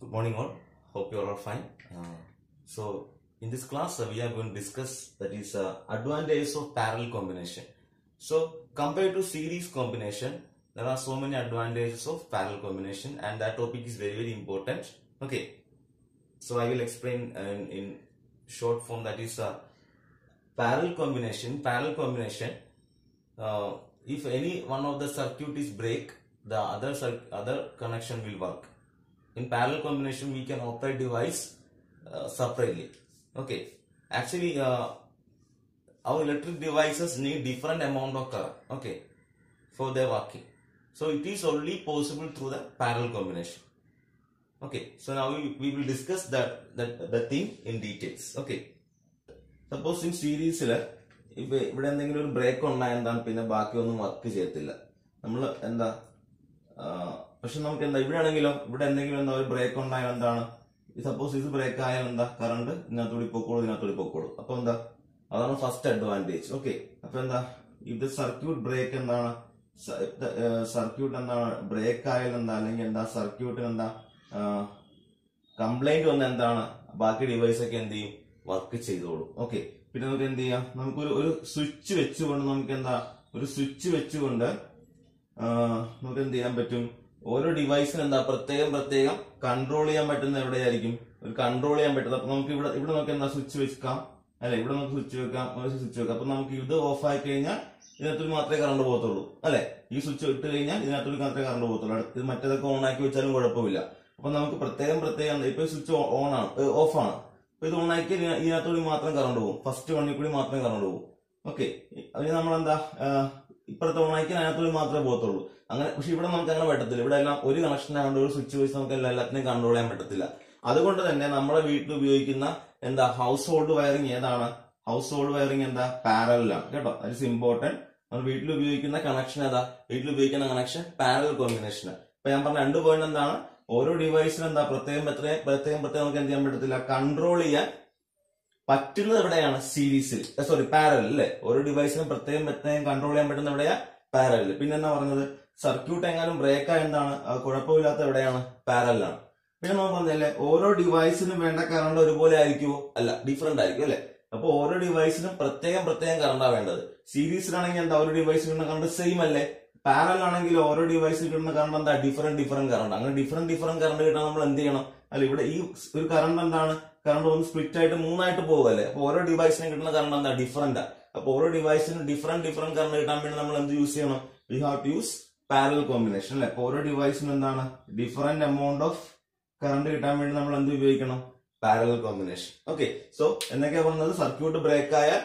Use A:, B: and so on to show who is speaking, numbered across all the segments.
A: Good morning, all. Hope you all are fine. Uh, so, in this class, uh, we are going to discuss that is uh, advantages of parallel combination. So, compared to series combination, there are so many advantages of parallel combination, and that topic is very very important. Okay, so I will explain uh, in, in short form. That is uh, parallel combination. Parallel combination. Uh, if any one of the circuit is break, the other cir- other connection will work in parallel combination we can operate device uh, separately okay actually uh, our electric devices need different amount of current okay for their working so it is only possible through the parallel combination okay so now we, we will discuss that, that the thing in details okay suppose in സീരീസിൽ ഇപ്പൊ ഇവിടെ എന്തെങ്കിലും ഒരു break ഉണ്ടായ എന്താണ് പിന്നെ ബാക്കിയൊന്നും work ചെയ്യത്തില്ല നമ്മൾ എന്താ ആ, പക്ഷെ നമുക്ക് എന്താ ഇവിടെ ആണെങ്കിലോ ഇവിടെ എന്തെങ്കിലും എന്താ ഒരു ബ്രേക്ക് ഉണ്ടായാൽ എന്താണ് സപ്പോസ് ഇത് ബ്രേക്ക് ആയാൽ എന്താ കറണ്ട് ഇതിനകത്തൂടി പൊക്കോളൂ ഇതിനകത്തൂടി പൊക്കോളൂ അപ്പൊ എന്താ അതാണ് ഫസ്റ്റ് അഡ്വാൻറ്റേജ് ഓക്കെ അപ്പൊ എന്താ ഇത് സർക്യൂട്ട് ബ്രേക്ക് എന്താണ് സർക്യൂട്ട് എന്താണ് ബ്രേക്ക് ആയാൽ എന്താ അല്ലെങ്കിൽ എന്താ സർക്യൂട്ടിന് എന്താ കംപ്ലൈന്റ് വന്ന എന്താണ് ബാക്കി ഡിവൈസ് ഒക്കെ എന്ത് ചെയ്യും വർക്ക് ചെയ്തോളും ഓക്കെ പിന്നെ നമുക്ക് എന്ത് ചെയ്യാം നമുക്കൊരു ഒരു സ്വിച്ച് വെച്ചുകൊണ്ട് നമുക്ക് എന്താ ഒരു സ്വിച്ച് വെച്ചുകൊണ്ട് ആ, നമുക്ക് എന്ത് ചെയ്യാൻ പറ്റും ഓരോ ഡിവൈസിന് എന്താ പ്രത്യേകം പ്രത്യേകം കൺട്രോൾ ചെയ്യാൻ പറ്റുന്ന എവിടെയായിരിക്കും ഒരു കൺട്രോൾ ചെയ്യാൻ പറ്റുന്നത് അപ്പൊ നമുക്ക് ഇവിടെ ഇവിടെ നമുക്ക് എന്താ സ്വിച്ച് വെക്കാം അല്ലെ ഇവിടെ നമുക്ക് സ്വിച്ച് വെക്കാം ഒരു സ്വിച്ച് വെക്കാം അപ്പൊ നമുക്ക് ഇത് ഓഫ് ആയി കഴിഞ്ഞാൽ ഇതിനകത്തൊരു മാത്രമേ കറണ്ട് പോകത്തുള്ളൂ അല്ലെ ഈ സ്വിച്ച് ഇട്ട് കഴിഞ്ഞാൽ ഇതിനകത്തൊരു മാത്രമേ കറണ്ട് പോകത്തുള്ളൂ അടുത്ത് മറ്റേതൊക്കെ ഓൺ ആക്കി വെച്ചാലും കുഴപ്പമില്ല അപ്പൊ നമുക്ക് പ്രത്യേകം പ്രത്യേകം എന്താ, ഇപ്പൊ സ്വിച്ച് ഓൺ ആണ് ഓഫ് ആണ് അപ്പൊ ഇത് ഓൺ ആക്കി ഇതിനകത്തോടി മാത്രം കറണ്ട് പോകും ഫസ്റ്റ് വണ്ണിൽ കൂടി മാത്രമേ കറണ്ട് പോകും ഓക്കെ അതിന് നമ്മളെന്താ ആ, ഇപ്പുറത്തെ ഓണാക്കി അതിനകത്തോടി മാത്രമേ പോകത്തുള്ളൂ അങ്ങനെ പക്ഷെ ഇവിടെ നമുക്ക് അങ്ങനെ പറ്റത്തില്ല ഇവിടെ എല്ലാം ഒരു കണക്ഷൻ ആയതുകൊണ്ട് ഒരു സ്വിച്ച് വെച്ച് നമുക്ക് എല്ലാ- എല്ലാത്തിനെയും കൺട്രോൾ ചെയ്യാൻ പറ്റത്തില്ല അതുകൊണ്ട് തന്നെ നമ്മുടെ വീട്ടിൽ ഉപയോഗിക്കുന്ന എന്താ ഹൗസ് ഹോൾഡ് വയറിംഗ് ഏതാണ് ഹൗസ് ഹോൾഡ് വയറിംഗ് എന്താ പാരലാണ് കേട്ടോ ദാറ്റ് ഇസ് ഇമ്പോർട്ടന്റ് നമ്മൾ വീട്ടിൽ ഉപയോഗിക്കുന്ന കണക്ഷൻ ഏതാ വീട്ടിൽ ഉപയോഗിക്കുന്ന കണക്ഷൻ പാരൽ കോമ്പിനേഷൻ ഇപ്പൊ ഞാൻ പറഞ്ഞ രണ്ട് പോയിന്റ് എന്താണ് ഓരോ ഡിവൈസിനും എന്താ പ്രത്യേകം പ്രത്യേകം പ്രത്യേകം പ്രത്യേകം നമുക്ക് എന്ത് ചെയ്യാൻ പറ്റത്തില്ല കൺട്രോൾ ചെയ്യാൻ പറ്റുന്നത് എവിടെയാണ് സീരീസിൽ സോറി പാരൽ അല്ലെ ഓരോ ഡിവൈസിനും പ്രത്യേകം പ്രത്യേകം കൺട്രോൾ ചെയ്യാൻ പറ്റുന്ന എവിടെയാ പാരലിൽ പിന്നെ എന്താ പറഞ്ഞത് സർക്യൂട്ട് എങ്ങാനും ബ്രേക്ക് ആയ എന്താണ് അത് കുഴപ്പമില്ലാത്ത എവിടെയാണ് പാരലാണ് പിന്നെ നമുക്ക് പറഞ്ഞല്ലേ ഓരോ ഡിവൈസിനും വേണ്ട കറണ്ട് ഒരുപോലെ ആയിരിക്കുമോ അല്ല ഡിഫറെന്റ് ആയിരിക്കും അല്ലെ അപ്പൊ ഓരോ ഡിവൈസിനും പ്രത്യേകം പ്രത്യേകം കറണ്ടാ വേണ്ടത് സീരീസിലാണെങ്കിൽ എന്താ ഒരു ഡിവൈസിൽ കിട്ടുന്ന കറണ്ട് സെയിം അല്ലേ പാരൽ ആണെങ്കിൽ ഓരോ ഡിവൈസിൽ കിട്ടുന്ന കറണ്ട് എന്താ ഡിഫറെന്റ് ഡിഫറെന്റ് കറണ്ട് അങ്ങനെ ഡിഫറെന്റ് ഡിഫറെന്റ് കറണ്ട് കിട്ടാൻ നമ്മൾ എന്ത് ചെയ്യണം അല്ല ഇവിടെ ഈ ഒരു കറണ്ട് എന്താണ് കറണ്ട് ഒന്ന് സ്പ്ലിറ്റ് ആയിട്ട് മൂന്നായിട്ട് പോകുമല്ലേ അപ്പൊ ഓരോ ഡിവൈസിനും കിട്ടുന്ന കറണ്ട് എന്താ ഡിഫറെന്റ് അപ്പൊ ഓരോ ഡിവൈസിനും ഡിഫറെന്റ് ഡിഫറെന്റ് കറണ്ട് കിട്ടാൻ വേണ്ടി നമ്മൾ എന്ത് യൂസ് ചെയ്യണം we have to use parallel combination അല്ലെ അപ്പൊ ഓരോ ഡിവൈസിനും എന്താണ് ഡിഫറെന്റ് എമൗണ്ട് ഓഫ് കറണ്ട് കിട്ടാൻ വേണ്ടി നമ്മൾ എന്ത് ഉപയോഗിക്കണം പാരൽ കോമ്പിനേഷൻ ഓക്കെ സോ എന്തൊക്കെയാ പറഞ്ഞത് സർക്യൂട്ട് ബ്രേക്ക് ആയാൽ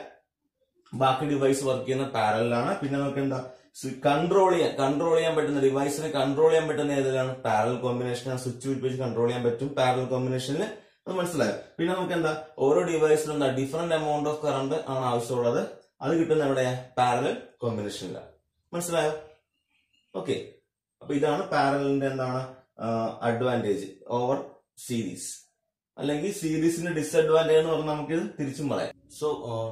A: ബാക്കി ഡിവൈസ് വർക്ക് ചെയ്യുന്ന പാരലാണ് പിന്നെ നമുക്ക് എന്താ കൺട്രോൾ ചെയ്യാൻ കൺട്രോൾ ചെയ്യാൻ പറ്റുന്ന ഡിവൈസിനെ കൺട്രോൾ ചെയ്യാൻ പറ്റുന്ന ഏതിലാണ് പാരൽ കോമ്പിനേഷൻ സ്വിച്ച് വെച്ച് കൺട്രോൾ ചെയ്യാൻ പറ്റും പാരൽ കോമ്പിനേഷനിൽ അത് മനസ്സിലായോ പിന്നെ നമുക്ക് എന്താ ഓരോ ഡിവൈസിലും എന്താ ഡിഫറെന്റ് എമൗണ്ട് ഓഫ് കറണ്ട് ആണ് ആവശ്യമുള്ളത് അത് കിട്ടുന്ന എവിടെയാ പാരൽ കോമ്പിനേഷനിലാണ് മനസ്സിലായോ ഓക്കെ അപ്പൊ ഇതാണ് പാരലിന്റെ എന്താണ് അഡ്വാൻറ്റേജ് ഓവർ സീരീസ് അല്ലെങ്കിൽ സീരീസിന്റെ ഡിസഡ്വാൻറ്റേജ് എന്ന് പറഞ്ഞാൽ നമുക്ക് ഇത് തിരിച്ചും പറയാം so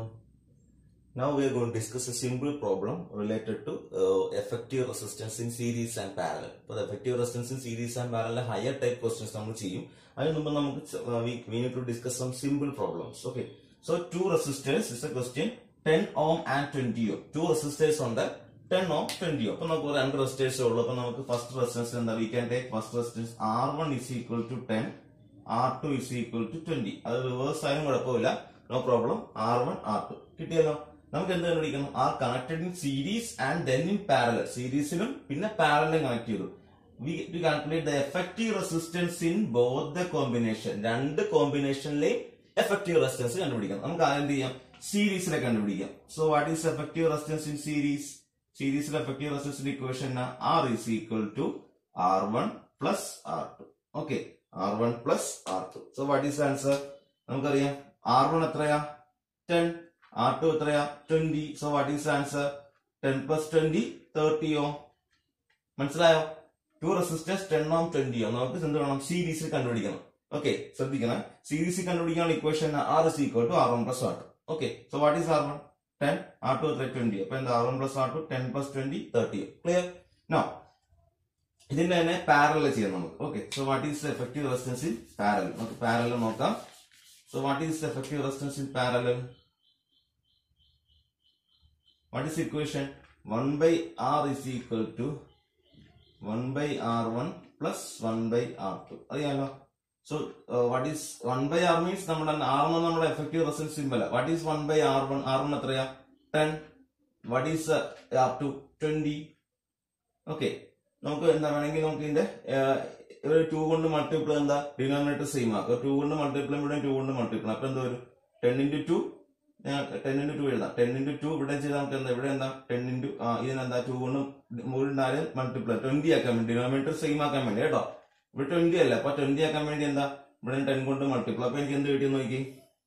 A: Now we are going to discuss a simple problem related to uh, effective resistance in series and parallel. For the effective resistance in series and parallel higher type questions നമ്മൾ ചെയ്യും അതിന് മുമ്പ് നമുക്ക് ച- uh, we, we need to discuss some simple problems. Okay. So two resistors is a question 10 ohm and 20 ohm. Two resistors ഉണ്ട് 10 ohm 20 ohm. അപ്പൊ നമുക്ക് ഒരു രണ്ട് റെസിസ്റ്റേഴ്സ് ഉള്ളൂ അപ്പൊ നമുക്ക് ഫസ്റ്റ് റെസിസ്റ്റൻസ് എന്താ we can take first resistance R one is equal to ten R two is equal to twenty അത് റിവേഴ്സ് ആയാലും കുഴപ്പമില്ല no problem R one R two കിട്ടിയല്ലോ നമുക്ക് എന്ത് കണ്ടുപിടിക്കണം are connected in series and then in parallel സീരീസിലും പിന്നെ പാരലും കണക്ട് ചെയ്തു we to calculate the effective resistance in both the combination രണ്ട് കോമ്പിനേഷനിലെയും എഫക്റ്റീവ് റെസിസ്റ്റൻസ് കണ്ടുപിടിക്കണം നമുക്ക് ആദ്യം എന്ത് ചെയ്യാം സീരീസിലെ കണ്ടുപിടിക്കാം so what is effective resistance in series സീരീസിലെ എഫക്റ്റീവ് റെസിസ്റ്റൻസിന്റെ equation R is equal to R one plus R two okay R one plus R two so what is answer നമുക്കറിയാം ആർ വൺ എത്രയാ ടെൻ ആർ ടു എത്രയാ twenty so what is answer ten plus twenty thirty ohm മനസ്സിലായോ two resistors ten ohm twenty ohm നമുക്ക് എന്ത് വേണം സീരീസിൽ കണ്ടുപിടിക്കണം okay ശ്രദ്ധിക്കണം സീരീസിൽ കണ്ടുപിടിക്കാനുള്ള equation R is equal to R one plus R two okay so what is R one ten R two എത്ര ട്വന്റി അപ്പൊ എന്താ R one plus R two ten plus twenty thirty clear no ഇതിന്റെ തന്നെ parallel ചെയ്യാം നമുക്ക് okay so what is effective resistance in parallel നമുക്ക് parallel നോക്കാം so what is effective resistance in parallel what is equation one by R is equal to one by R one plus one by R two അറിയാമല്ലോ so what is one by R means നമ്മുടെ R one നമ്മുടെ effective resistance സിമ്പല what is one by R one R one എത്രയാ ten what is R two twenty okay നമുക്ക് എന്താ വേണമെങ്കിൽ നമുക്ക് ഇതിന്റെ ഒരു ടു കൊണ്ട് മൾട്ടിപ്പിൾ എന്താ ഡിനോമിനേറ്റർ സെയിം ആക്കുക ടു കൊണ്ട് മൾട്ടിപ്പിൾ ഇവിടെ ടു കൊണ്ട് മൾട്ടിപ്പിൾ അപ്പൊ എന്താ വരും ten into two ten into two എഴുതാം ടെൻ ഇന്റു ടു ഇവിടെ ചെയ്താൽ നമുക്ക് എന്താ ഇവിടെ എന്താ ടെൻ ഇന്റു ഇതിനെന്താ ടു കൊണ്ട് മുകളിൽ നാല് മൾട്ടിപ്പിൾ ട്വന്റി ആക്കാൻ വേണ്ടി ഡിനോമിനേറ്റർ സെയിം ആക്കാൻ വേണ്ടി കേട്ടോ ഇവിടെ ട്വന്റി അല്ല അപ്പൊ ട്വന്റി ആക്കാൻ വേണ്ടി എന്താ ഇവിടെ ടെൻ കൊണ്ട് മൾട്ടിപ്പിൾ അപ്പൊ എനിക്ക് എന്ത് കിട്ടിയെന്ന് നോക്കി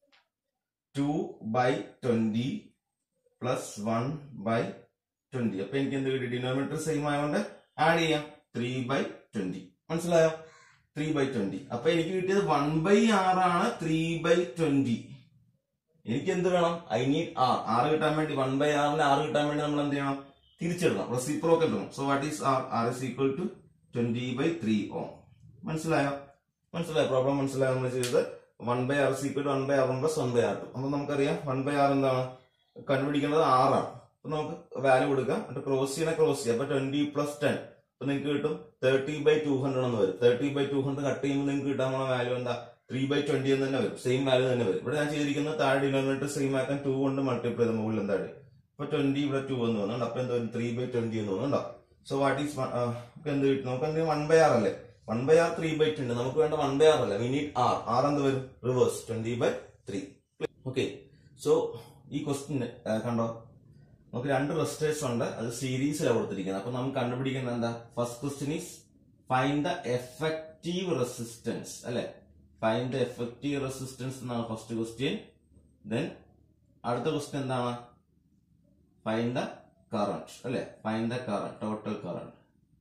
A: two by twenty plus one by twenty അപ്പൊ എനിക്ക് എന്ത് കിട്ടി ഡിനോമിനേറ്റർ സെയിം ആയതുകൊണ്ട് ആഡ് ചെയ്യാം ത്രീ ബൈ ട്വന്റി മനസ്സിലായോ ത്രീ ബൈ ട്വന്റി അപ്പൊ എനിക്ക് കിട്ടിയത് വൺ ബൈ ആറാണ് ത്രീ ബൈ ട്വന്റി എനിക്ക് എന്ത് വേണം ഐ നീഡ് ആർ ആറ് കിട്ടാൻ വേണ്ടി വൺ ബൈ ആറിന് ആറ് കിട്ടാൻ വേണ്ടി നമ്മൾ എന്ത് ചെയ്യണം തിരിച്ചിടണം റെസിപ്രോക്കൽ ഇടണം so what is R R is equal to twenty by three ohm മനസ്സിലായോ മനസ്സിലായോ പ്രോബ്ലം മനസ്സിലായോ നമ്മൾ ചെയ്തത് one by R equal to one by R one plus one by R two അപ്പൊ നമുക്കറിയാം വൺ ബൈ ആർ എന്താണ് കണ്ടുപിടിക്കേണ്ടത് ആറാണ് അപ്പൊ നമുക്ക് വാല്യൂ കൊടുക്കാം എന്നിട്ട് ക്രോസ് ചെയ്യണ ക്രോസ് ചെയ്യാം അപ്പൊ ട്വന്റി പ്ലസ് ടെൻ അപ്പൊ നിങ്ങൾക്ക് കിട്ടും തേർട്ടി ബൈ ടു ഹൺഡ്രഡ് എന്ന് വരും thirty by two hundred cut ചെയ്യുമ്പോൾ നിങ്ങൾക്ക് കിട്ടാൻ പോണ വാല്യൂ എന്താ ത്രീ ബൈ ട്വന്റി എന്ന് തന്നെ വരും സെയിം വാല്യൂ തന്നെ വരും ഇവിടെ ഞാൻ ചെയ്തിരിക്കുന്നത് താഴെ ഡിനോമിനേറ്റർ സെയിം ആക്കാൻ ടു കൊണ്ട് മൾട്ടിപ്ലൈ ചെയ്ത് മുകളിൽ എന്താ ഇപ്പൊ ട്വന്റി ഇവിടെ ടു എന്ന് തോന്നുന്നുണ്ട് അപ്പൊ എന്താ ത്രീ ബൈ ട്വന്റി എന്ന് തോന്നുന്നുണ്ടോ സോ വാട്ട് ഈസ് നമുക്ക് എന്ത് കിട്ടും നമുക്ക് എന്ത് വൺ ബൈ ആർ അല്ലേ one by R three by twenty നമുക്ക് വേണ്ട വൺ ബൈ ആർ അല്ല വി നീഡ് ആർ ആർ എന്ത് വരും reverse twenty by three okay so ഈ ക്വസ്റ്റ്യൻ കണ്ടോ നമുക്ക് രണ്ട് റെസിസ്റ്റേഴ്സ് ഉണ്ട് അത് സീരീസിലാണ് കൊടുത്തിരിക്കുന്നത് അപ്പൊ നമുക്ക് കണ്ടുപിടിക്കുന്നത് എന്താ first question is find the effective resistance അല്ലെ ഫൈൻഡ് ദ എഫക്റ്റീവ് റെസിസ്റ്റൻസ് എന്നാണ് ഫസ്റ്റ് ക്വസ്റ്റ്യൻ ദെൻ അടുത്ത ക്വസ്റ്റ്യൻ എന്താണ് ഫൈൻഡ് ദ കറണ്ട് അല്ലെ find the current total current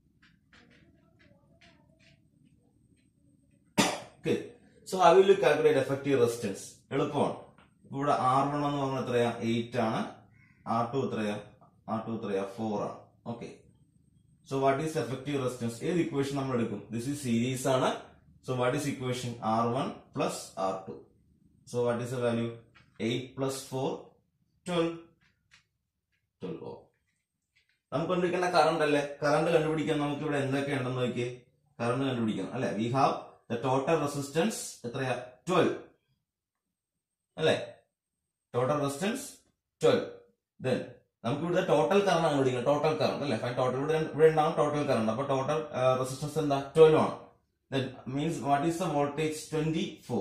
A: okay so I will calculate effective resistance എളുപ്പമാണ് ഇപ്പൊ ഇവിടെ ആർ വൺ എന്ന് പറഞ്ഞാൽ എത്രയാ എയ്റ്റ് ആണ് ആർ ടു എത്രയാ ആർ ടു എത്രയാ ഫോർ ആണ് okay so what is effective resistance ഏത് ഇക്വേഷൻ നമ്മൾ എടുക്കും ദിസ് ഈസ് സീരീസ് ആണ് so what is equation R one plus R two so what is the value eight plus four twelve twelve ohm നമുക്ക് കണ്ടുപിടിക്കേണ്ട current അല്ലേ current കണ്ടുപിടിക്കാൻ നമുക്ക് ഇവിടെ എന്തൊക്കെ ഉണ്ടെന്ന് നോക്കിയേ കറണ്ട് കണ്ടുപിടിക്കണം അല്ലെ we have the total resistance എത്രയാ ട്വൽവ് അല്ലെ ടോട്ടൽ റെസിസ്റ്റൻസ് ട്വൽവ് ദെൻ നമുക്ക് ഇവിടെ ടോട്ടൽ കറണ്ട് കണ്ടുപിടിക്കണം ടോട്ടൽ കറണ്ട് അല്ലെ ടോട്ടൽ ഇവിടെ ഇവിടെ ഉണ്ടാവും ടോട്ടൽ കറണ്ട് അപ്പൊ ടോട്ടൽ റെസിസ്റ്റൻസ് എന്താ ട്വൽവ് ആണ് then means what is the voltage twenty four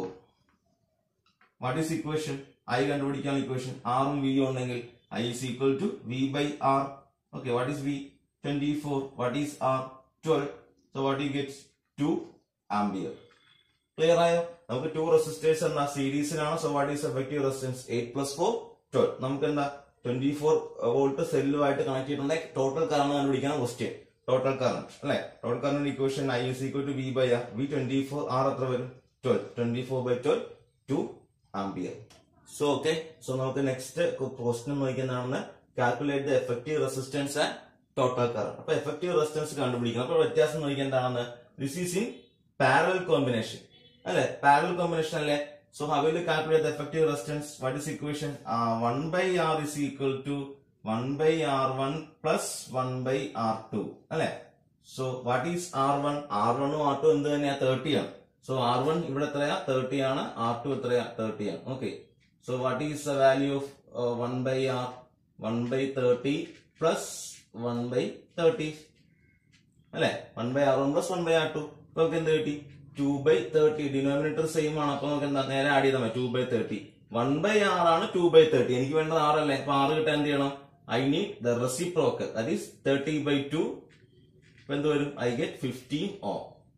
A: what is equation I കണ്ടുപിടിക്കാൻ ഇക്വേഷൻ ആറും വി ഉണ്ടെങ്കിൽ I is equal to V by R okay what is V twenty four what is R twelve so what you get two ampere clear ആയോ നമുക്ക് two resistors എന്ന സീരീസിലാണ് so what is effective resistance eight plus four twelve നമുക്ക് എന്താ twenty four volt സെല്ലുമായിട്ട് connect ചെയ്തിട്ടുണ്ടെങ്കിൽ total current കണ്ടുപിടിക്കണം question total current അല്ലെ total current equation I is equal to V by R V twenty four R എത്ര വരും twelve twenty four by twelve two ampere so okay so നമുക്ക് next question നോക്കുന്നതാണ് calculate the effective resistance and total current അപ്പൊ effective resistance കണ്ടുപിടിക്കണം അപ്പൊ വ്യത്യാസം നോക്കിയെന്താണെന്ന് this is in parallel combination അല്ലെ പാരൽ കോമ്പിനേഷൻ അല്ലേ so how will calculate the effective resistance what is equation one by R is equal to one by R one plus one by R two അല്ലെ so what is R one R വണ്ണും R two എന്ത് തന്നെയാ thirty ആണ് so R one ഇവിടെ എത്രയാ thirty ആണ് R two എത്രയാ thirty ആണ് okay so what is the value of one by R one by thirty plus one by thirty അല്ലെ one by R one plus one by R two ഇപ്പൊ നമുക്ക് എന്ത് കിട്ടി two by thirty denominator same ആണ് അപ്പൊ നമുക്ക് എന്താ നേരെ ആഡ് ചെയ്താൽ മതി two by thirty one by R ആണ് ടു ബൈ തേർട്ടി എനിക്ക് വേണ്ടത് ആറല്ലേ അപ്പൊ ആറ് കിട്ടാൻ എന്ത് ചെയ്യണം I need the reciprocal that is thirty by two ഇപ്പൊ എന്ത് വരും ഐ ഗെറ്റ് ഫിഫ്റ്റീൻ ഓ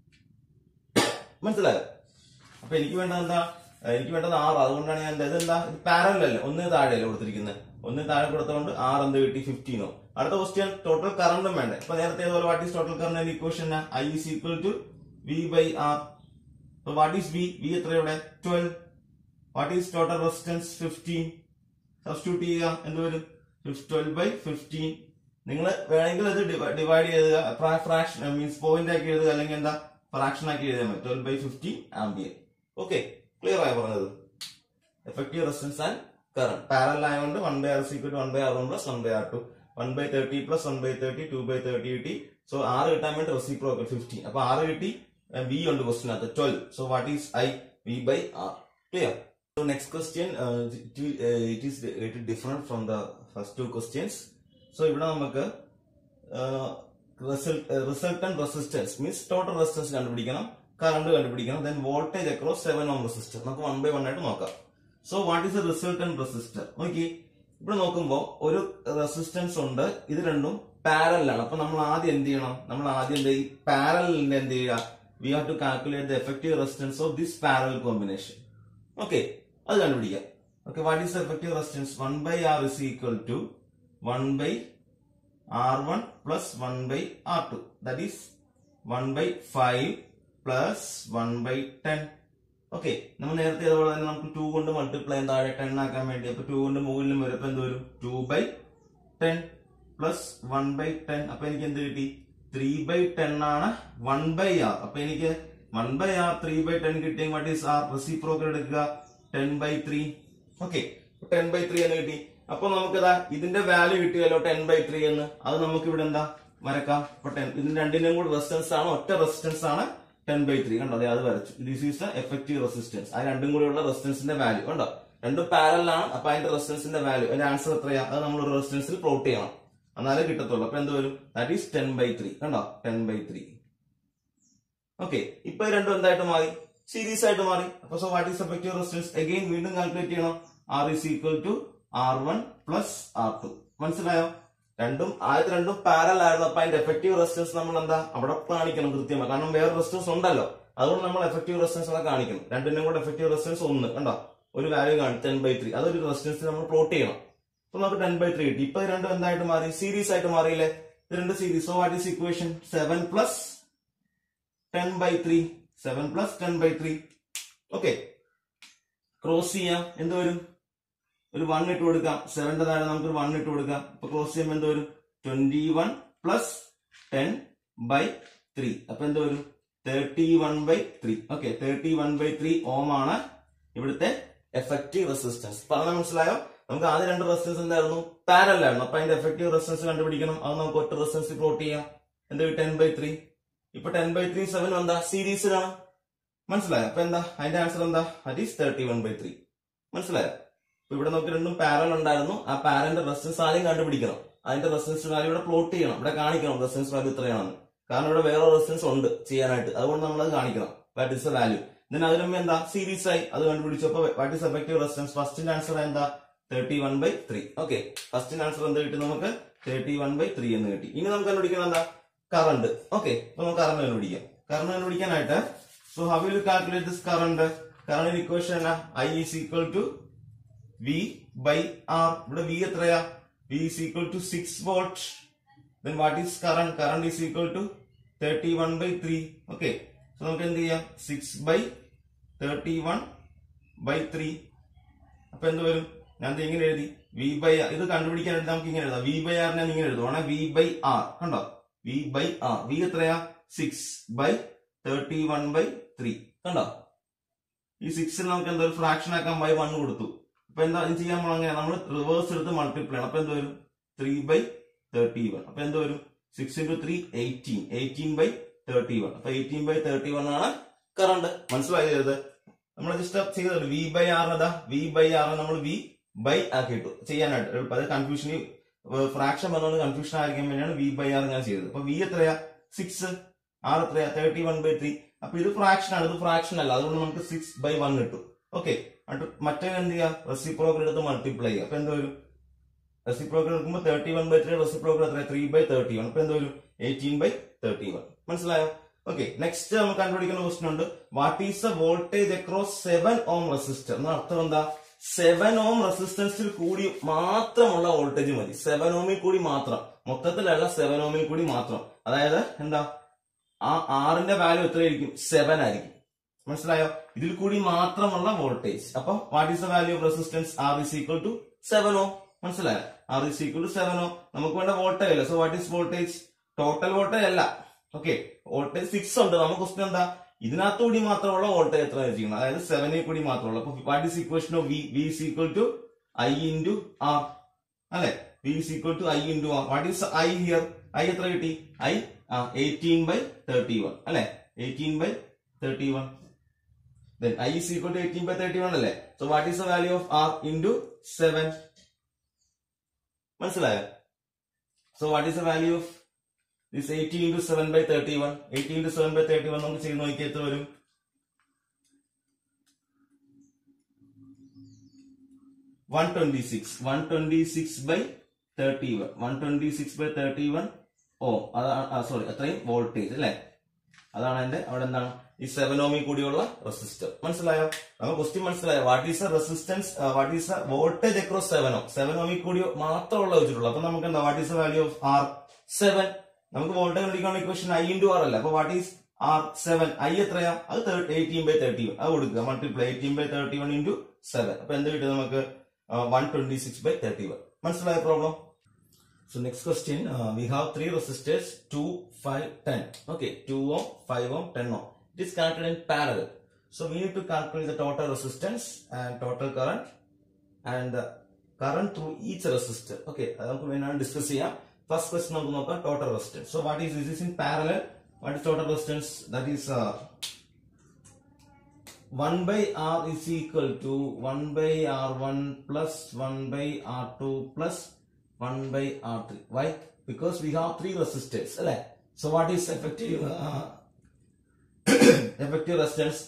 A: മനസ്സിലായോ അപ്പൊ എനിക്ക് വേണ്ടത് എന്താ എനിക്ക് വേണ്ടത് ആറ് അതുകൊണ്ടാണ് ഞാൻ എന്താ ഇതെന്താ ഇത് പാരലൽ അല്ലേ ഒന്ന് താഴെയല്ലേ കൊടുത്തിരിക്കുന്നത് ഒന്ന് താഴെ കൊടുത്തോണ്ട് ആറ് എന്ത് കിട്ടി ഫിഫ്റ്റീനോ അടുത്ത ക്വസ്റ്റ്യൻ ടോട്ടൽ കറണ്ടും വേണ്ടേ ഇപ്പൊ നേരത്തെ ഇതുപോലെ what is total current equation I is equal to V by R അപ്പൊ വാട്ട് ഈസ് വി വി എത്ര ഇവിടെ twelve what is total resistance fifteen substitute ചെയ്യുക എന്ത് വരും ട്വൽവ് ബൈ ഫിഫ്റ്റീൻ നിങ്ങൾ വേണമെങ്കിൽ അത് ഡിവൈഡ് ചെയ്തുക ഫ്രാക്ഷൻ മീൻസ് പോയിന്റ് ആക്കി എഴുതുക അല്ലെങ്കിൽ എന്താ ഫ്രാക്ഷൻ ആക്കി എഴുതാൻ പറ്റും twelve by fifty ampere okay clear ആയി പറഞ്ഞത് effective resistance and current parallel ആയതുകൊണ്ട് one by R equal one by R one plus one by R two one by thirty plus one by thirty two by thirty കിട്ടി so R കിട്ടാൻ വേണ്ടി reciprocal fifteen അപ്പൊ ആറ് കിട്ടി B ഉണ്ട് ക്വസ്റ്റിനകത്ത് twelve so what is I V by R clear So next question, uh, it, will- uh, it is it is different from the first two questions. So ഇവിടെ നമുക്ക് resultant resistance means total resistance കണ്ടുപിടിക്കണം current കണ്ടുപിടിക്കണം then voltage across seven ohm resistor നമുക്ക് one by one ആയിട്ട് നോക്കാം so what is a resultant resistor നോക്കി ഇവിടെ നോക്കുമ്പോൾ ഒരു റെസിസ്റ്റൻസ് ഉണ്ട് ഇത് രണ്ടും പാരലാണ് അപ്പൊ നമ്മൾ ആദ്യം എന്ത് ചെയ്യണം നമ്മൾ ആദ്യം എന്ത് ഈ പാരലിന്റെ എന്ത് ചെയ്യുക we have to calculate the effective resistance of this parallel combination okay അത് കണ്ടുപിടിക്കാം okay what is effective resistance one by R is equal to one by R one plus one by R two that is one by five plus one by ten okay നമ്മൾ നേരത്തെ അതുപോലെ തന്നെ നമുക്ക് to കൊണ്ട് multiply താഴെ ten ആക്കാൻ വേണ്ടി അപ്പൊ ടു കൊണ്ട് മുകളിലും വരും അപ്പൊ എന്ത് വരും two by ten plus one by ten അപ്പൊ എനിക്ക് എന്ത് കിട്ടി ത്രീ ബൈ ടെൻ ആണ് വൺ ബൈ ആർ അപ്പൊ എനിക്ക് one by R three by ten കിട്ടിയ വാട്ട് ഈസ് ആർ റെസിപ്രോക്കൽ എടുക്കുക ten by three okay ten by three എന്ന് കിട്ടി അപ്പൊ നമുക്കിതാ ഇതിന്റെ വാല്യൂ കിട്ടിയല്ലോ ടെൻ ബൈ ത്രീ എന്ന് അത് നമുക്ക് ഇവിടെ എന്താ വരക്കാം അപ്പൊ ടെൻ ഇതിന്റെ രണ്ടിന്റെയും കൂടെ റെസിസ്റ്റൻസ് ആണ് ഒറ്റ റെസിസ്റ്റൻസ് ആണ് ടെൻ ബൈ ത്രീ കണ്ടോ അതെ അത് വരച്ചു this is the effective resistance ആ രണ്ടും കൂടെയുള്ള റെസിസ്റ്റൻസിന്റെ വാല്യൂ കണ്ടോ രണ്ടും പാരലാണ് അപ്പൊ അതിന്റെ റെസിസ്റ്റൻസിന്റെ വാല്യൂ അതിന്റെ ആൻസർ എത്രയാ അത് നമ്മൾ ഒരു റെസിസ്റ്റൻസിൽ പ്ലോട്ട് ചെയ്യണം എന്നാലേ കിട്ടത്തുള്ളൂ അപ്പൊ എന്ത് വരും that is ten by three കണ്ടോ ടെൻ ബൈ ത്രീ ഓക്കെ ഇപ്പൊ ഇത് രണ്ടും എന്തായിട്ട് മാറി സീരീസ് ആയിട്ട് മാറി അപ്പൊ so what is effective resistance again വീണ്ടും കാൽക്കുലേറ്റ് ചെയ്യണം R is equal to R one plus R two മനസ്സിലായോ രണ്ടും ആദ്യത്തെ രണ്ടും പാരൽ ആയിരുന്നു അപ്പൊ അതിന്റെ എഫക്റ്റീവ് റെസിസ്റ്റൻസ് നമ്മൾ എന്താ അവിടെ കാണിക്കണം കൃത്യമായി കാരണം വേറെ റെസിസ്റ്റൻസ് ഉണ്ടല്ലോ അതുകൊണ്ട് നമ്മൾ എഫക്റ്റീവ് റെസിസ്റ്റൻസ് അവിടെ കാണിക്കണം രണ്ടിനും കൂടെ എഫക്റ്റീവ് റെസിസ്റ്റൻസ് ഒന്ന് കണ്ടോ ഒരു വാല്യൂ കാണും ടെൻ ബൈ ത്രീ അതൊരു റെസിസ്റ്റൻസ് നമ്മൾ പ്ലോട്ട് ചെയ്യണം അപ്പൊ നമുക്ക് ടെൻ ബൈ ത്രീ കിട്ടി ഇപ്പൊ ഇത് രണ്ടും എന്തായിട്ട് മാറി സീരീസ് ആയിട്ട് മാറിയില്ലേ ഇത് രണ്ട് series so what is equation seven plus ten by three seven plus ten by three okay cross ചെയ്യാം എന്ത് വരും ഒരു വൺ ഇട്ട് കൊടുക്കാം സെവന്റെ താഴെ നമുക്ക് ഒരു വൺ ഇട്ട് കൊടുക്കാം അപ്പൊ ക്രോസ് ചെയ്യുമ്പോൾ എന്ത് വരും twenty one plus ten by three അപ്പൊ എന്ത് വരും thirty one by three okay thirty one by three ohm ആണ് ഇവിടുത്തെ എഫക്റ്റീവ് റെസിസ്റ്റൻസ് പറഞ്ഞ മനസ്സിലായോ നമുക്ക് ആദ്യം രണ്ട് റെസിസ്റ്റൻസ് എന്തായിരുന്നു പാരൽ ആയിരുന്നു അപ്പൊ അതിന്റെ എഫക്റ്റീവ് റെസിസ്റ്റൻസ് കണ്ടുപിടിക്കണം അത് നമുക്ക് ഒറ്റ റെസിസ്റ്റൻസ് പ്ലോട്ട് ചെയ്യാം എന്ത് ടെൻ ബൈ ത്രീ ഇപ്പൊ ടെൻ ബൈ ത്രീ സെവൻ എന്താ സീരീസിലാണ് മനസ്സിലായോ അപ്പൊ എന്താ അതിന്റെ ആൻസർ എന്താ that is thirty one by three മനസ്സിലായോ അപ്പൊ ഇവിടെ നമുക്ക് രണ്ടും പാരൽ ഉണ്ടായിരുന്നു ആ പാരന്റെ റെസിസ്റ്റൻസ് ആദ്യം കണ്ടുപിടിക്കണം അതിന്റെ റെസിസ്റ്റൻസ് വാല്യൂ ഇവിടെ പ്ലോട്ട് ചെയ്യണം ഇവിടെ കാണിക്കണം റെസിസ്റ്റൻസ് വാല്യൂ ഇത്രയാണെന്ന് കാരണം ഇവിടെ വേറെ റെസിസ്റ്റൻസ് ഉണ്ട് ചെയ്യാനായിട്ട് അതുകൊണ്ട് നമ്മൾ അത് കാണിക്കണം what is a value then അതിന് മുമ്പ് എന്താ സീരീസ് ആയി അത് കണ്ടുപിടിച്ചപ്പോ വാട്ട് ഇസ് എഫക്റ്റീവ് റെസിസ്റ്റൻസ് ഫസ്റ്റിന്റെ ആൻസർ എന്താ thirty one by three okay ഫസ്റ്റിന്റെ ആൻസർ എന്ത് കിട്ടി നമുക്ക് തേർട്ടി വൺ ബൈ ത്രീ എന്ന് കിട്ടി ഇനി നമുക്ക് കണ്ടുപിടിക്കണം എന്താ കറണ്ട് ഓക്കെ അപ്പൊ നമുക്ക് കറണ്ട് കണ്ടുപിടിക്കാം കറണ്ട് കണ്ടുപിടിക്കാനായിട്ട് so how will calculate this current current equation എന്നാ I is equal to V by R ഇവിടെ വി എത്രയാ V is equal to six volt then what is current current is equal to thirty one by three okay so നമുക്ക് എന്ത് ചെയ്യാം six by thirty one by three അപ്പൊ എന്ത് വരും ഞാൻ ദേ ഇങ്ങനെ എഴുതി വി ബൈ ആർ ഇത് കണ്ടുപിടിക്കാനായിട്ട് നമുക്ക് ഇങ്ങനെ എഴുതാം വി ബൈ ആറിനെ ഇങ്ങനെ എഴുതുവാണ് വി ബൈ ആർ കണ്ടോ വി ബൈ ആർ വി എത്രയാ six by thirty one by three കണ്ടോ ഈ സിക്സിൽ നമുക്ക് എന്താ ഒരു ഫ്രാക്ഷൻ ആക്കാൻ ബൈ വൺ കൊടുത്തു അപ്പൊ എന്താ ഇത് ചെയ്യാൻ പോകണം നമ്മൾ റിവേഴ്സ് എടുത്ത് മൾട്ടിപ്ലൈ ആണ് അപ്പൊ എന്ത് വരും ത്രീ ബൈ തേർട്ടി വൺ അപ്പൊ എന്ത് വരും six into three eighteen eighteen by thirty one അപ്പൊ എയ്റ്റീൻ ബൈ തേർട്ടി വൺ ആണ് കറണ്ട് മനസ്സിലായത് നമ്മൾ ജസ്റ്റ് ചെയ്തത് വി ബൈ ആർ അതാ വി ബൈ ആർ നമ്മൾ വി ബൈ ആക്കിയിട്ടു ചെയ്യാനായിട്ട് എളുപ്പം. അത് കൺഫ്യൂഷൻ ഫ്രാക്ഷൻ വന്നുകൊണ്ട് കൺഫ്യൂഷൻ ആയിരിക്കാൻ വേണ്ടിയാണ് വി ബൈ ആർ ഞാൻ ചെയ്തത് അപ്പൊ വി എത്രയാ സിക്സ് ആർ എത്രയാ തേർട്ടി വൺ ബൈ ത്രീ അപ്പൊ ഇത് ഫ്രാക്ഷൻ ആണ് ഇത് ഫ്രാക്ഷൻ അല്ല അതുകൊണ്ട് നമുക്ക് സിക്സ് ബൈ വൺ കിട്ടും ഓക്കെ മറ്റേ എന്ത് ചെയ്യാം റെസിപ്രോക്കൽ എടുത്ത് മൾട്ടിപ്ലൈ ചെയ്യാം അപ്പൊ എന്ത് വരും റെസിപ്രോക്കൽ എടുക്കുമ്പോൾ thirty one by three reciprocal എത്ര ത്രീ ബൈ തേർട്ടി വൺ അപ്പൊ എന്ത് വരും എയ്റ്റീൻ ബൈ തേർട്ടി വൺ മനസ്സിലായോ ഓക്കെ നെക്സ്റ്റ് നമുക്ക് കണ്ടുപിടിക്കുന്ന ക്വസ്റ്റൻ ഉണ്ട് what is the voltage across seven ohm resistor എന്ന അർത്ഥം എന്താ സെവൻ ഓം റെസിസ്റ്റൻസിൽ കൂടി മാത്രമുള്ള വോൾട്ടേജ് മതി സെവൻ ഓമിൽ കൂടി മാത്രം മൊത്തത്തിലല്ല സെവൻ ഓമിൽ കൂടി മാത്രം അതായത് എന്താ ആ ആറിന്റെ വാല്യൂ എത്രയായിരിക്കും സെവൻ ആയിരിക്കും മനസ്സിലായോ ഇതിൽ കൂടി മാത്രമുള്ള വോൾട്ടേജ് അപ്പൊ what is the value of resistance R is equal to seven ohm മനസ്സിലായോ ആർ ഇസ് ഈക്വൽ ടു സെവനോ നമുക്ക് വേണ്ട വോൾട്ടേജ് അല്ല so what is voltage total voltage അല്ല ഓക്കെ വോൾട്ടേജ് സിക്സ് ഉണ്ട് നമുക്ക് ക്വസ്റ്റൻ എന്താ ഇതിനകത്ത് കൂടി മാത്രമുള്ള വോൾട്ടേജ് എത്ര വെച്ചിരിക്കുന്നത് അതായത് സെവനിൽ കൂടി മാത്രമുള്ള അപ്പൊ what is equation of V V is equal to I into R അല്ലെ V is equal to I into R what is I here I എത്ര കിട്ടി I eighteen by thirty one അല്ലെ eighteen by thirty one then i is equal to 18 by 31 അല്ലേ so what is the value of r into 7 മനസ്സിലായോ so what is the value of this 18 into 7 by 31 18 into 7 by 31 നമുക്ക് ചെയ്ത് നോക്കി എത്ര വരും one twenty six one twenty six by thirty one one twenty six by thirty one ഓ അതാണ് sorry അത്രയും voltage അല്ലേ അതാണ് എന്റെ അവിടെ എന്താണ് ഈ സെവനോമി കൂടിയുള്ള റെസിസ്റ്റർ മനസ്സിലായോ നമുക്ക് ക്വസ്റ്റ്യൻ മനസ്സിലായോ what is a resistance what is a voltage across സെവനോ സെവനോമി കൂടി മാത്രമുള്ള വെച്ചിട്ടുള്ളൂ അപ്പൊ നമുക്ക് എന്താ what is a value of R seven നമുക്ക് വോൾട്ടേജ് കണ്ടുപിടിക്കാനുള്ള ഇക്വേഷൻ ഐ ഇൻറ്റു ആർ അല്ല അപ്പൊ what is R seven I എത്രയാ അത് എയ്റ്റീൻ ബൈ തേർട്ടി വൺ അത് കൊടുക്കുക multiply eighteen by thirty one into seven അപ്പൊ എന്ത് കിട്ടും നമുക്ക് one twenty six by thirty one മനസ്സിലായ problem So next question, uh, we have three resistors, 2, 5, 10. Okay, 2 ohm, 5 ohm, 10 ohm. It is connected in parallel. So we need to calculate the total resistance and total current and the current through each resistor. Okay, അത് നമുക്ക് വേണമെങ്കിൽ discuss ചെയ്യാം first question നമുക്ക് നോക്കാം total resistance so what is this is in parallel what is total resistance that is 1 by R is equal to 1 by R1 plus 1 by R2 plus 1 by R3. Why? Because we have three resistors. അല്ലേ? So what is effective uh, effective resistance?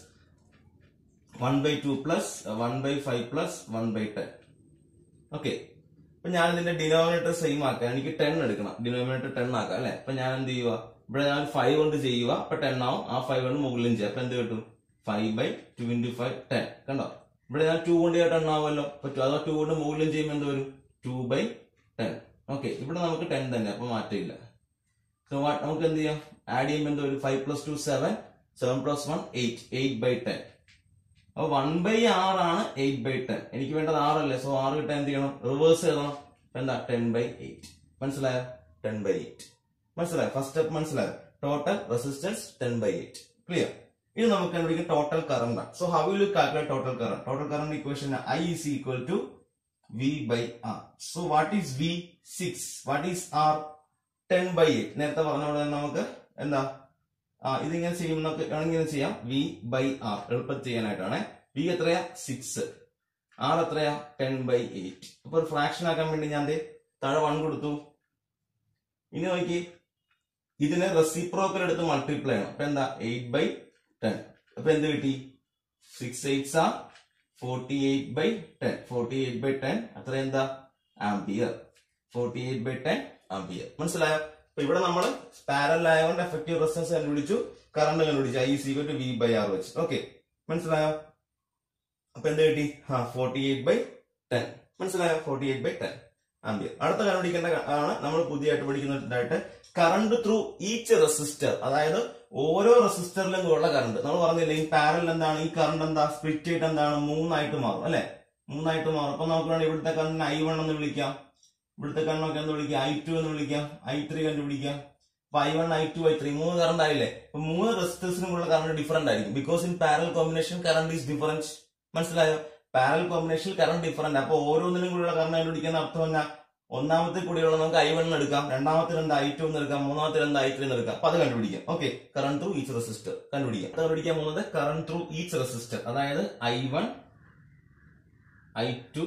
A: 1 by 2 plus uh, 1 by 5 plus 1 by 10. Okay അപ്പൊ ഞാൻ ഇതിന്റെ denominator same ആക്കാം എനിക്ക് ten എടുക്കണം denominator ten ആക്കാം അല്ലെ അപ്പൊ ഞാൻ എന്ത് ചെയ്യുക ഇവിടെ ഞാൻ ഫൈവ് കൊണ്ട് ചെയ്യുക അപ്പൊ ടെൻ ആവും ആ ഫൈവ് കൊണ്ട് മുകളിലും ചെയ്യാം അപ്പൊ എന്ത് കിട്ടും five by two into five ten കണ്ടോ ഇവിടെ ഞാൻ ടു കൊണ്ട് ടെൻ ആവുമല്ലോ അപ്പൊ അഥവാ ടു കൊണ്ട് മുകളിലും ചെയ്യുമ്പോൾ എന്ത് വരും ടു ബൈ ടെൻ ഓക്കെ ഇവിടെ നമുക്ക് ടെൻ തന്നെ അപ്പൊ മാറ്റമില്ല സോ നമുക്ക് എന്ത് ചെയ്യാം ആഡ് ചെയ്യുമ്പോൾ എന്ത് വരും five plus two seven seven plus one eight eight by ten അപ്പൊ വൺ ബൈ ആർ ആണ് എയ്റ്റ് ബൈ ടെൻ എനിക്ക് വേണ്ടത് ആറല്ലേ സോ ആറ് കിട്ടാൻ എന്ത് ചെയ്യണം റിവേഴ്സ് എഴുതണം അപ്പൊ എന്താ ടെൻ ബൈ എയ്റ്റ് മനസ്സിലായോ ടെൻ ബൈ എയ്റ്റ് മനസ്സിലായോ ഫസ്റ്റ് സ്റ്റെപ്പ് മനസ്സിലായോ total resistance ten by eight clear ഇത് നമുക്ക് കണ്ടുപിടിക്കും total current so how will you calculate total current total current equation I is equal to V by R so what is V six what is R ten by eight നേരത്തെ പറഞ്ഞ പോലെ തന്നെ നമുക്ക് എന്താ ആ ഇതിങ്ങനെ ചെയ്യുമ്പോൾ നമുക്ക് വേണമെങ്കിൽ ചെയ്യാം വി ബൈ ആർ എളുപ്പത്തിൽ ചെയ്യാനായിട്ടാണ് വി എത്രയാ സിക്സ് ആർ എത്രയാ ടെൻ ബൈ എയ്റ്റ് അപ്പൊ ഒരു ഫ്രാക്ഷൻ ആക്കാൻ വേണ്ടി ഞാൻ ദേ താഴെ വൺ കൊടുത്തു ഇനി നോക്കി ഇതിനെ റെസിപ്രോക്കൽ എടുത്ത് മൾട്ടിപ്ലൈ ചെയ്യണം അപ്പൊ എന്താ എയ്റ്റ് ബൈ ടെൻ അപ്പൊ എന്ത് കിട്ടി സിക്സ് എയ്റ്റ്സ് ആ forty eight by ten forty eight by ten അത്ര എന്താ ampere forty eight by ten ampere മനസ്സിലായോ അപ്പൊ ഇവിടെ നമ്മൾ പാരൽ ആയതുകൊണ്ട് എഫക്റ്റീവ് റെസിസ്റ്റൻസ് കണ്ടുപിടിച്ചു കറണ്ട് കണ്ടുപിടിച്ചു I is equal to V by R വെച്ച് ഓക്കെ മനസ്സിലായോ അപ്പൊ എന്ത് കിട്ടി ആ ഫോർട്ടി എയ്റ്റ് ബൈ ടെൻ മനസ്സിലായോ forty eight by ten ampere അടുത്ത കണ്ടുപിടിക്കേണ്ട ആണ് നമ്മൾ പുതിയതായിട്ട് പഠിക്കുന്നതായിട്ട് കറണ്ട് ത്രൂ ഈച്ച് റെസിസ്റ്റർ അതായത് ഓരോ റെസിസ്റ്ററിലും ഉള്ള കറണ്ട് നമ്മൾ പറഞ്ഞില്ലേ ഈ പാരൽ എന്താണ് ഈ കറണ്ട് എന്താ സ്പ്ലിറ്റ് ആയിട്ട് എന്താണ് മൂന്നായിട്ട് മാറും അല്ലെ മൂന്നായിട്ട് മാറും അപ്പൊ നമുക്ക് വേണം ഇവിടുത്തെ കറണ്ട് ഐ വൺ എന്ന് വിളിക്കാം ഇവിടുത്തെ കണ്ണൊക്കെ എന്ന് വിളിക്കാം ഐ ടു എന്ന് വിളിക്കാം ഐ ത്രീ കണ്ടുപിടിക്കാം അപ്പൊ I one I two I three മൂന്ന് കറണ്ട് ആയില്ലേ അപ്പൊ മൂന്ന് റെസിസ്റ്റേഴ്സിനും ഉള്ള കറണ്ട് ഡിഫറന്റ് ആയിരിക്കും because in parallel combination current is difference മനസ്സിലായോ പാരൽ കോമ്പിനേഷൻ കറണ്ട് ഡിഫറന്റ് അപ്പൊ ഓരോന്നിനും കൂടിയുള്ള കറണ്ട് കണ്ടുപിടിക്കുന്ന അർത്ഥം എന്നാ ഒന്നാമത്തെ കൂടിയുള്ള നമുക്ക് ഐ വൺ എടുക്കാം രണ്ടാമത്തെ രണ്ട് ഐ ടു എന്ന് എടുക്കാം മൂന്നാമത്തെ രണ്ട് ഐ ത്രീ എന്ന് എടുക്കാം അപ്പൊ അത് കണ്ടുപിടിക്കാം okay current through each resistor കണ്ടുപിടിക്കാം അത് കണ്ടുപിടിക്കാൻ പോകുന്നത് കറണ്ട് ത്രൂ ഈച്ച് റെസിസ്റ്റർ അതായത് I one I two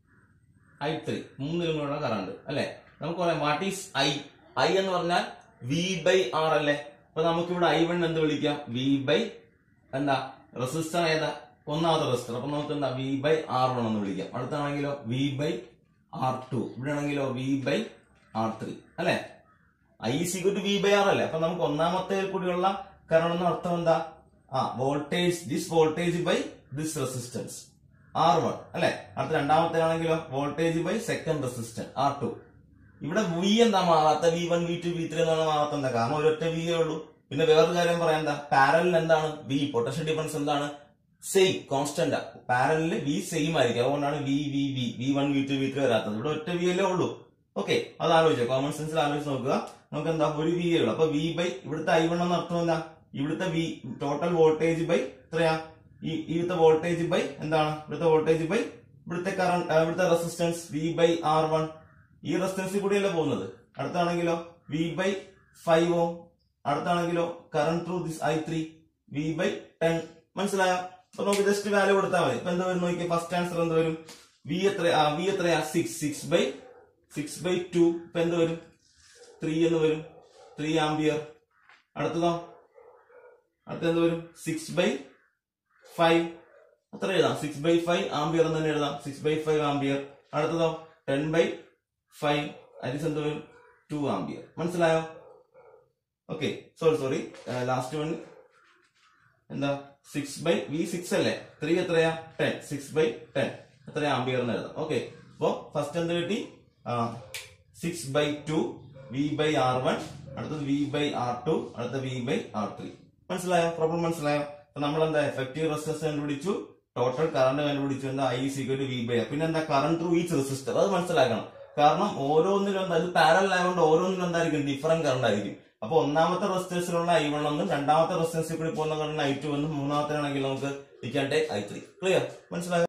A: I three മൂന്നിലും കൂടെ കറണ്ട് അല്ലെ നമുക്ക് പറയാം വാട്ട് ഈസ് ഐ ഐ എന്ന് പറഞ്ഞാൽ വി ബൈ ആർ അല്ലേ അപ്പൊ നമുക്ക് ഇവിടെ ഐ വൺ എന്ത് വിളിക്കാം വി ബൈ എന്താ റെസിസ്റ്റർ ഏതാ ഒന്നാമത്തെ റെസിസ്റ്റർ അപ്പൊ നമുക്ക് എന്താ വി ബൈ ആർ വൺ എന്ന് വിളിക്കാം അടുത്താണെങ്കിലോ വി ബൈ ആർ ടു ഇവിടെ ആണെങ്കിലോ വി ബൈ ആർ ത്രീ അല്ലെ I sequel to V by R അല്ലേ അപ്പൊ നമുക്ക് ഒന്നാമത്തെ കൂടിയുള്ള കറണ്ട് എന്ന അർത്ഥം എന്താ ആ voltage this voltage by this resistance R one അല്ലെ അടുത്ത രണ്ടാമത്തെ ആണെങ്കിലോ voltage by second resistance R two ഇവിടെ വി എന്താ മാറാത്ത V one V two V three എന്നാണ് മാറാത്ത എന്താ കാരണം ഒരൊറ്റ വി ഉള്ളൂ പിന്നെ വേറൊരു കാര്യം പറയാം എന്താ പാരലിൽ എന്താണ് വി പൊട്ടൻഷ്യൽ ഡിഫറൻസ് എന്താണ് സെയിം കോൺസ്റ്റന്റ് പാരലില് വി സെയിം ആയിരിക്കും അതുകൊണ്ടാണ് V V V V one V two V three വരാത്തത് ഇവിടെ ഒറ്റ വി അല്ലേ ഉള്ളൂ ഓക്കെ അത് ആലോചിച്ചോ കോമൺ സെൻസിൽ ആലോചിച്ച് നോക്കുക നമുക്ക് എന്താ ഒരു വി ഉള്ളൂ അപ്പൊ വി ബൈ ഇവിടുത്തെ ഐ വൺ എന്ന് അർത്ഥം എന്താ ഇവിടുത്തെ വി ടോട്ടൽ വോൾട്ടേജ് ബൈ എത്രയാ ഈ ഇവിടുത്തെ വോൾട്ടേജ് ബൈ എന്താണ് ഇവിടുത്തെ വോൾട്ടേജ് ബൈ ഇവിടുത്തെ കറണ്ട് ഇവിടുത്തെ resistance V by R one ഈ റെസിസ്റ്റൻസിൽ കൂടിയല്ലേ പോകുന്നത് അടുത്താണെങ്കിലോ വി ബൈ ഫൈവ് ഓം അടുത്താണെങ്കിലോ current through this I three V by ten മനസ്സിലായോ അപ്പൊ നമുക്ക് ജസ്റ്റ് വാല്യൂ കൊടുത്താൽ മതി ഇപ്പൊ എന്താ വരും നോക്കിയാൽ ഫസ്റ്റ് ആൻസർ എന്ത് വരും വി എത്ര ആ വി എത്രയാ six six by six by two ഇപ്പൊ എന്ത് വരും ത്രീ എന്ന് വരും ത്രീ ആംബിയർ അടുത്തതോ അടുത്ത എന്ത് വരും സിക്സ് ബൈ ഫൈവ് അത്ര എഴുതാം സിക്സ് ബൈ ഫൈവ് ആംബിയർ എന്ന് തന്നെ എഴുതാം സിക്സ് ബൈ ഫൈവ് ആംബിയർ അടുത്തതോ ടെൻ ബൈ ഫൈവ് അരിസ് എന്ത് വരും ടു ആംബിയർ മനസ്സിലായോ okay sorry sorry last one എന്താ സിക്സ് ബൈ വി സിക്സ് അല്ലേ ത്രീ എത്രയാ ടെൻ സിക്സ് ബൈ ടെൻ എത്രയാ ആംബിയർ എന്ന് എഴുതാം ഓക്കെ അപ്പോ ഫസ്റ്റ് എന്ത് കിട്ടി six by two V by R one അടുത്തത് വി ബൈ ആർ ടു അടുത്ത വി ബൈ ആർ ത്രീ മനസ്സിലായോ പ്രോബ്ലം മനസ്സിലായോ അപ്പൊ നമ്മൾ എന്താ എഫക്റ്റീവ് റെസിസ്റ്റൻസ് കണ്ടുപിടിച്ചു ടോട്ടൽ കറണ്ട് കണ്ടുപിടിച്ചു എന്താ I sequel to V by പിന്നെ എന്താ കറണ്ട് ത്രൂ ഈച്ച് റെസിസ്റ്റർ അത് മനസ്സിലാക്കണം കാരണം ഓരോന്നിലും എന്താ ഇത് പാരൽ ആയതുകൊണ്ട് ഓരോന്നിലും എന്തായിരിക്കും ഡിഫറെന്റ് കറണ്ട് ആയിരിക്കും അപ്പൊ ഒന്നാമത്തെ റെസിസ്റ്റൻസിലുള്ള ഐ വൺ ഒന്നും രണ്ടാമത്തെ റെസിസ്റ്റൻസിൽ കൂടി പോകുന്ന കറണ്ട് ഐ ടു എന്നും മൂന്നാമത്തെ ആണെങ്കിൽ നമുക്ക് ഇരിക്കട്ടെ ഐ ത്രീ ക്ലിയർ മനസ്സിലായോ